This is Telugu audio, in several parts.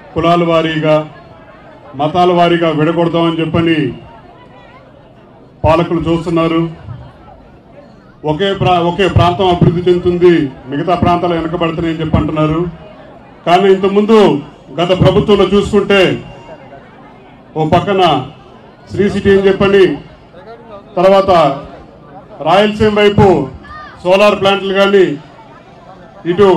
కులాల వారీగా మతాల వారీగా విడగొడదామని చెప్పని పాలకులు చూస్తున్నారు ఒకే ప్రా ఒకే ప్రాంతం అభివృద్ధి చెందుతుంది మిగతా ప్రాంతాలు వెనకబడుతున్నాయని చెప్పి అంటున్నారు కానీ ఇంతకుముందు గత ప్రభుత్వంలో చూసుకుంటే ఓ పక్కన శ్రీ సిటీ అని చెప్పని తర్వాత రాయలసీమ వైపు సోలార్ ప్లాంట్లు కానీ ఇటు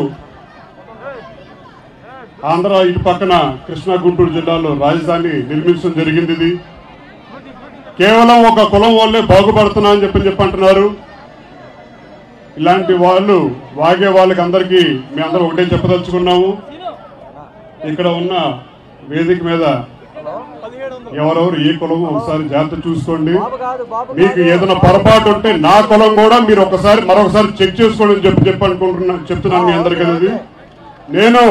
ఆంధ్ర ఇటు పక్కన కృష్ణా గుంటూరు జిల్లాలో రాజధాని నిర్మించడం జరిగింది ఇది కేవలం ఒక కులం వాళ్ళే బాగుపడుతున్నా అని చెప్పి చెప్పి అంటున్నారు ఇలాంటి వాళ్ళు వాగే వాళ్ళకి అందరికీ మీ అందరూ ఒకటే చెప్పదలుచుకున్నాము ఇక్కడ ఉన్న వేదిక మీద ఎవరెవరు ఏ కులమో ఒకసారి జాగ్రత్త చూసుకోండి మీకు ఏదైనా పొరపాటు ఉంటే నా కులం కూడా మీరు ఒకసారి మరొకసారి చెక్ చేసుకోండి అని చెప్పి చెప్పి అనుకుంటున్నా చెప్తున్నాను మీ అందరికీ అది నేను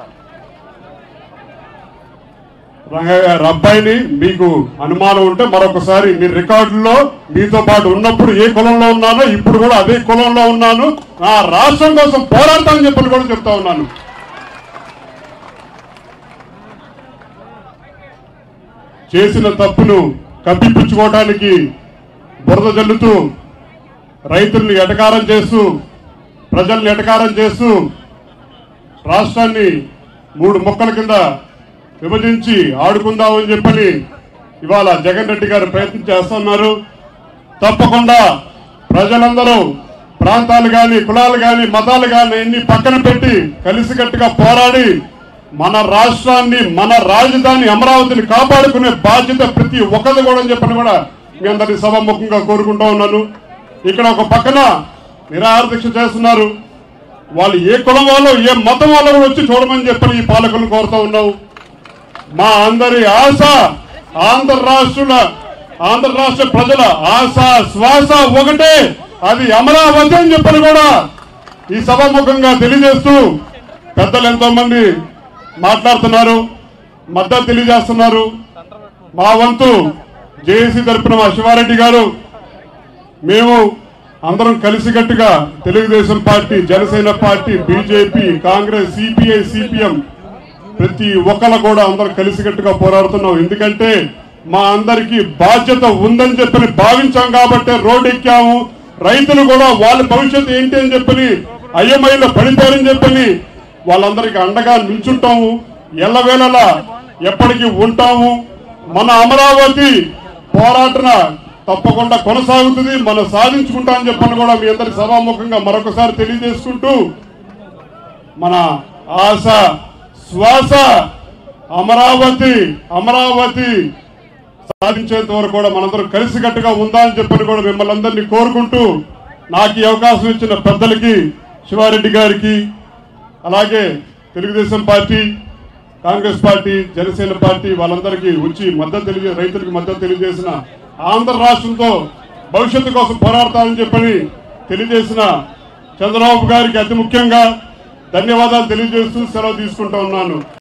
రంగయ్య గారి అబ్బాయిని మీకు అనుమానం ఉంటే మరొకసారి మీ రికార్డుల్లో మీతో పాటు ఉన్నప్పుడు ఏ కులంలో ఉన్నానో ఇప్పుడు కూడా అదే కులంలో ఉన్నాను నా రాష్ట్రం కోసం పోరాడతానని చెప్పని కూడా చెప్తా ఉన్నాను చేసిన తప్పును కప్పిపుచ్చుకోవడానికి బురద జల్లుతూ రైతుల్ని ఎటకారం చేస్తూ ప్రజల్ని ఎటకారం చేస్తూ రాష్ట్రాన్ని మూడు మొక్కల కింద విభజించి ఆడుకుందామని చెప్పని ఇవాళ జగన్ రెడ్డి గారు ప్రయత్నం చేస్తున్నారు తప్పకుండా ప్రజలందరూ ప్రాంతాలు కానీ కులాలు కానీ మతాలు కానీ అన్ని పక్కన పెట్టి కలిసికట్టుగా పోరాడి మన రాష్ట్రాన్ని మన రాజధాని అమరావతిని కాపాడుకునే బాధ్యత ప్రతి ఒక్కరిది కూడా అని చెప్పని కూడా మీ అందరినీ సభాముఖంగా కోరుకుంటా ఉన్నాను ఇక్కడ ఒక పక్కన నిరాహార దీక్ష చేస్తున్నారు వాళ్ళు ఏ కులం వాళ్ళు ఏ మతం వాళ్ళు కూడా వచ్చి చూడమని చెప్పని ఈ పాలకులను కోరుతా ఉన్నావు మా అందరి ఆశ ఆంధ్ర రాష్ట్రుల ఆంధ్ర రాష్ట్ర ప్రజల ఆశ శ్వాస ఒకటే అది అమరావతి అని చెప్పని కూడా ఈ సభాముఖంగా తెలియజేస్తూ పెద్దలు ఎంతో మంది మాట్లాడుతున్నారు మద్దతు తెలియజేస్తున్నారు మా వంతు జేఏసీ తరపున మా శివారెడ్డి గారు మేము అందరం కలిసికట్టుగా Telugu Desam party Janasena party BJP Congress CPI CPM ప్రతి ఒక్కరు కూడా అందరం కలిసికట్టుగా పోరాడుతున్నాం ఎందుకంటే మా అందరికీ బాధ్యత ఉందని చెప్పని భావించాం కాబట్టి రోడ్డు ఎక్కాము రైతులు కూడా వాళ్ళ భవిష్యత్తు ఏంటి అని చెప్పని అయ్యమయ్యలో పడిపోయారని చెప్పని వాళ్ళందరికీ అండగా నిల్చుంటాము ఎల్లవేళలా ఎప్పటికీ ఉంటాము మన అమరావతి పోరాటన తప్పకుండా కొనసాగుతుంది మనం సాధించుకుంటామని చెప్పని కూడా మీ అందరి సభాముఖంగా మరొకసారి తెలియజేసుకుంటూ మన ఆశ శ్వాస అమరావతి అమరావతి సాధించేంత వరకు కూడా మనందరం కలిసికట్టుగా ఉందా అని చెప్పని కూడా మిమ్మల్ని అందరినీ కోరుకుంటూ నాకు ఈ అవకాశం ఇచ్చిన పెద్దలకి శివారెడ్డి గారికి అలాగే Telugu Desam party Congress party Janasena party వాళ్ళందరికీ వచ్చి మద్దతు తెలియజే రైతులకు మద్దతు తెలియజేసిన ఆంధ్ర రాష్ట్రంతో భవిష్యత్తు కోసం పోరాడతామని చెప్పని తెలియజేసిన చంద్రబాబు గారికి అతి ముఖ్యంగా ధన్యవాదాలు తెలియజేస్తూ సెలవు తీసుకుంటా ఉన్నాను